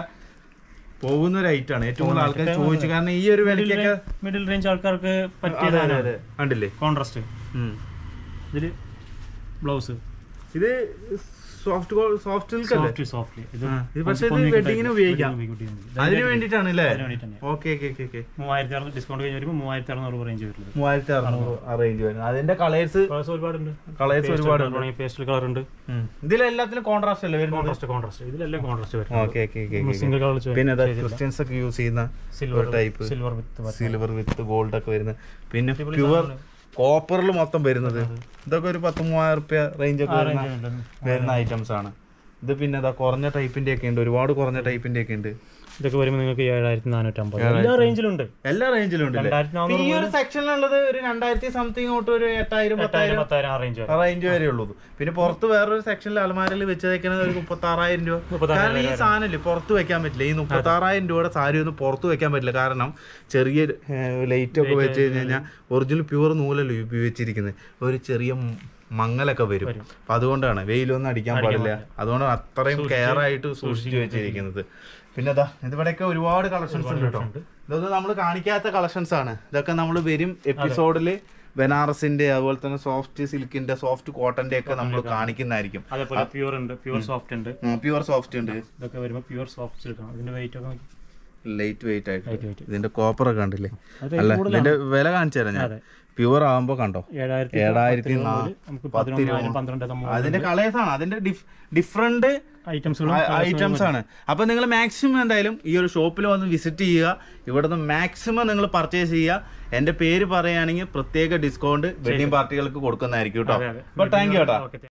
പോകുന്ന ഒരു ഐറ്റം ആണ് ഏറ്റവും കൂടുതൽ ആൾക്കാർ ചോദിച്ചു കാരണം ഈ ഒരു വിലക്കൊക്കെ മിഡിൽ റേഞ്ച് ആൾക്കാർക്ക് പറ്റിയ അതെ അതെ അതെ കണ്ടില്ലേ കോൺട്രാസ്റ്റ് ഉം. ഇതില് ബ്ലൗസ് ഇത് സോഫ്റ്റ് സോഫ്റ്റ് സിൽക്ക് അല്ലേ സോഫ്റ്റ് സോഫ്റ്റ്ലി ഇത് ആ, ഇത് പക്ഷേ ഇത് വെഡിങ്ങിന് ഉപയോഗിക്കാം അതിന് അതിന് വേണ്ടിയിട്ടാണ് അല്ലേ വേണ്ടിയിട്ട് തന്നെ ഓക്കെ ഓക്കെ ഓക്കെ ഓക്കെ മൂവായിരത്തി അറുന്നൂറ് ഡിസ്കൗണ്ട് കഴിഞ്ഞ് വരുമ്പോൾ മൂവായിരത്തി അറുന്നൂറ് റേഞ്ച് വരുന്നത് മൂവായിരത്തി അറുന്നൂറ് അറേഞ്ച് വരുന്നത് അതിന്റെ കളേഴ്സ് കളേഴ്സ് ഒരുപാടുണ്ട് കളേഴ്സ് ഒരുപാട് പേസ്റ്റൽ കളർ ഉണ്ട് ഇതിലെല്ലാത്തിനും കോൺട്രാസ്റ്റ് അല്ലേ വരുന്നത് കോൺട്രാസ്റ്റ് കോൺട്രാസ്റ്റ് ഇതിലെല്ലാം കോൺട്രാസ്റ്റ് വരും okay okay okay single colour പിന്നെ ക്രിസ്ത്യൻസ് ഒക്കെ യൂസ് ചെയ്യുന്ന സിൽവർ ഒരു type silver with silver with gold ഒക്കെ വരുന്നത് പിന്നെ പ്യുവർ കോപ്പറിൽ മൊത്തം വരുന്നത് ഇതൊക്കെ ഒരു പത്ത് മൂവായിരം റുപ്യ റേഞ്ച് ഒക്കെ വരുന്ന വരുന്ന ഐറ്റംസ് ആണ് ഇത് പിന്നെ ഇതാ കുറഞ്ഞ ടൈപ്പിന്റെ ഒക്കെ ഉണ്ട് ഒരുപാട് കുറഞ്ഞ ടൈപ്പിന്റെ ഒക്കെ ഉണ്ട് ഇതൊക്കെ വരുമ്പോൾ നിങ്ങൾക്ക് ഏഴായിരത്തി നാനൂറ്റമ്പത് എല്ലാ റേഞ്ചിലുണ്ട് എല്ലാ റേഞ്ചിലും ഉണ്ട് രണ്ടായിരത്തി ഈ നാനൂറ് ഒരു സെക്ഷനിലുള്ളത് ഒരു രണ്ടായിരത്തി സംതിങ് തൊട്ട് ഒരു എട്ടായിരം എട്ടായിരം പത്തായിരം പത്തായിരം ആ റേഞ്ച് വരും ആ റേഞ്ച് വരെ ഉള്ളത് പിന്നെ പുറത്ത് വേറൊരു സെക്ഷനിൽ അലമാരയിൽ വെച്ചേക്കുന്നത് ഒരു മുപ്പത്തി ആറായിരം രൂപ മുപ്പത്താറായിരം കാരണം ഈ സാധനമില്ലേ പുറത്ത് വെക്കാൻ പറ്റില്ല ഈ മുപ്പത്തി ആറായിരം രൂപയുടെ സാരി ഒന്നും പുറത്ത് വെക്കാൻ പറ്റില്ല കാരണം ചെറിയ ലൈറ്റ് ഒക്കെ വെച്ച് കഴിഞ്ഞ് കഴിഞ്ഞാൽ ഒറിജിനൽ പ്യൂർ നൂലല്ലോ ഉപയോഗിച്ചിരിക്കുന്നത് ഒരു ചെറിയ മ- മങ്ങലൊക്കെ വരും അപ്പൊ അതുകൊണ്ടാണ് വെയിലൊന്നും അടിക്കാൻ പാടില്ല അതുകൊണ്ടാണ് അത്രയും കെയർ ആയിട്ട് സൂക്ഷിച്ചു വെച്ചിരിക്കുന്നത് പിന്നെ അതാ ഇതിവിടെയൊക്കെ ഒരുപാട് കളക്ഷൻസ് ഉണ്ട് കേട്ടോ ഇതൊന്നും നമ്മൾ കാണിക്കാത്ത കളക്ഷൻസ് ആണ് ഇതൊക്കെ നമ്മൾ വരും എപ്പിസോഡിൽ ബനാറസിന്റെ അതുപോലെ തന്നെ സോഫ്റ്റ് സിൽക്കിന്റെ സോഫ്റ്റ് കോട്ടന്റെ ഒക്കെ നമ്മൾ കാണിക്കുന്നതായിരിക്കും അതേപോലെ പ്യൂർ ഉണ്ട് പ്യൂർ സോഫ്റ്റ് ഉണ്ട് പ്യുവർ സോഫ്റ്റ് ഉണ്ട് ഇതൊക്കെ വരുമ്പോൾ പ്യൂർ സോഫ്റ്റ് എടുക്കണം ഇതിന്റെ വെയിറ്റ് ഒക്കെ നോക്കി ലൈറ്റ് വെയിറ്റ് ആയിട്ട് Light weight. ഇതിന്റെ കോപ്പർ ഒക്കെ കണ്ടില്ലേ അത് അല്ല ഇതിന്റെ വില കാണിച്ചു തരാം ഞാൻ അതെ. പ്യുവർ ആകുമ്പോ കണ്ടോ ഏഴായിരത്തി ഏഴായിരത്തി പത്തിൽ നാ- മുതൽ നമുക്ക് പത്ത് പതിനൊന്നായിരം രൂപ. പന്ത്രണ്ട് അതിന്റെ കളേഴ്സ് ആണ് അതിന്റെ ഡിഫറെന്റ് ഐറ്റംസുകളും ഐറ്റംസ് ആണ് അപ്പൊ നിങ്ങൾ മാക്സിമം എന്തായാലും ഈ ഒരു ഷോപ്പിൽ വന്ന് വിസിറ്റ് ചെയ്യുക ഇവിടുന്ന് മാക്സിമം നിങ്ങൾ പർച്ചേസ് ചെയ്യുക എന്റെ പേര് പറയുകയാണെങ്കിൽ പ്രത്യേക ഡിസ്കൗണ്ട് വെഡിങ് പാർട്ടികൾക്ക് കൊടുക്കുന്നതായിരിക്കും കേട്ടോ അതെ, അതെ. അപ്പൊ താങ്ക് യു കേട്ടോ ഓക്കെ